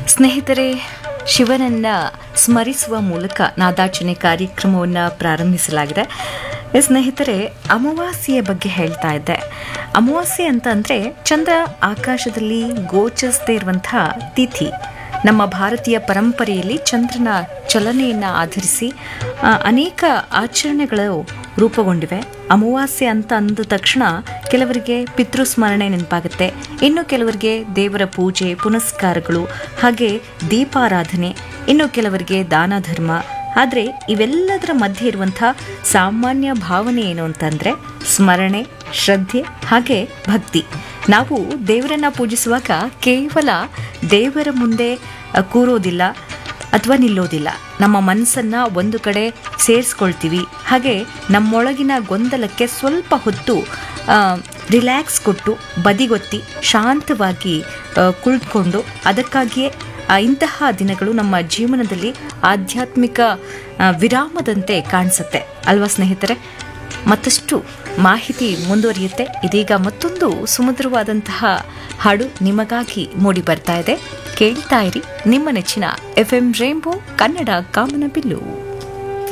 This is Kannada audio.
ಸ್ನೇಹಿತರೆ ಶಿವನನ್ನ ಸ್ಮರಿಸುವ ಮೂಲಕ ನಾದಾರ್ಚನೆ ಕಾರ್ಯಕ್ರಮವನ್ನು ಪ್ರಾರಂಭಿಸಲಾಗಿದೆ ಈ ಸ್ನೇಹಿತರೆ ಅಮಾವಾಸ್ಯೆಯ ಬಗ್ಗೆ ಹೇಳ್ತಾ ಇದ್ದೆ ಅಮಾವಾಸ್ಯೆ ಅಂತ ಅಂದರೆ ಚಂದ್ರ ಆಕಾಶದಲ್ಲಿ ಗೋಚರಿಸದೇ ಇರುವಂತಹ ತಿಥಿ ನಮ್ಮ ಭಾರತೀಯ ಪರಂಪರೆಯಲ್ಲಿ ಚಂದ್ರನ ಚಲನೆಯನ್ನು ಆಧರಿಸಿ ಆ, ಅನೇಕ ಆಚರಣೆಗಳು ರೂಪುಗೊಂಡಿವೆ ಅಮಾವಾಸ್ಯೆ ಅಂತ ಅಂದ ತಕ್ಷಣ ಕೆಲವರಿಗೆ ಪಿತೃಸ್ಮರಣೆ ನೆನಪಾಗುತ್ತೆ ಇನ್ನು ಕೆಲವರಿಗೆ ದೇವರ ಪೂಜೆ ಪುನಸ್ಕಾರಗಳು ಹಾಗೆ ದೀಪಾರಾಧನೆ ಇನ್ನು ಕೆಲವರಿಗೆ ದಾನ ಧರ್ಮ ಆದರೆ ಇವೆಲ್ಲದರ ಮಧ್ಯೆ ಇರುವಂಥ ಸಾಮಾನ್ಯ ಭಾವನೆ ಏನು ಅಂತಂದರೆ ಸ್ಮರಣೆ ಶ್ರದ್ಧೆ ಹಾಗೆ ಭಕ್ತಿ ನಾವು ದೇವರನ್ನ ಪೂಜಿಸುವಾಗ ಕೇವಲ ದೇವರ ಮುಂದೆ ಅ, ಕೂರೋದಿಲ್ಲ ಅಥವಾ ನಿಲ್ಲೋದಿಲ್ಲ ನಮ್ಮ ಮನಸ್ಸನ್ನು ಒಂದು ಕಡೆ ಸೇರಿಸ್ಕೊಳ್ತೀವಿ ಹಾಗೆ ನಮ್ಮೊಳಗಿನ ಗೊಂದಲಕ್ಕೆ ಸ್ವಲ್ಪ ಹೊತ್ತು ರಿಲ್ಯಾಕ್ಸ್ ಕೊಟ್ಟು ಬದಿಗೊತ್ತಿ ಶಾಂತವಾಗಿ ಆ, ಕುಳಿತುಕೊಂಡು ಅದಕ್ಕಾಗಿಯೇ ಆ, ಇಂತಹ ದಿನಗಳು ನಮ್ಮ ಜೀವನದಲ್ಲಿ ಆಧ್ಯಾತ್ಮಿಕ ಆ, ವಿರಾಮದಂತೆ ಕಾಣಿಸುತ್ತೆ ಅಲ್ವಾ ಸ್ನೇಹಿತರೆ ಮತ್ತಷ್ಟು ಮಾಹಿತಿ ಮುಂದುವರಿಯುತ್ತೆ ಇದೀಗ ಮತ್ತೊಂದು ಸುಮಧುರವಾದಂತಹ ಹಾಡು ನಿಮಗಾಗಿ ಮೂಡಿ ಬರ್ತಾ ಇದೆ ಕೇಳ್ತಾ ಇರಿ ನಿಮ್ಮ ನೆಚ್ಚಿನ ಎಫ್ ಎಂ ರೇಂಬೋ ಕನ್ನಡ ಕಾಮನಬಿಲ್ಲು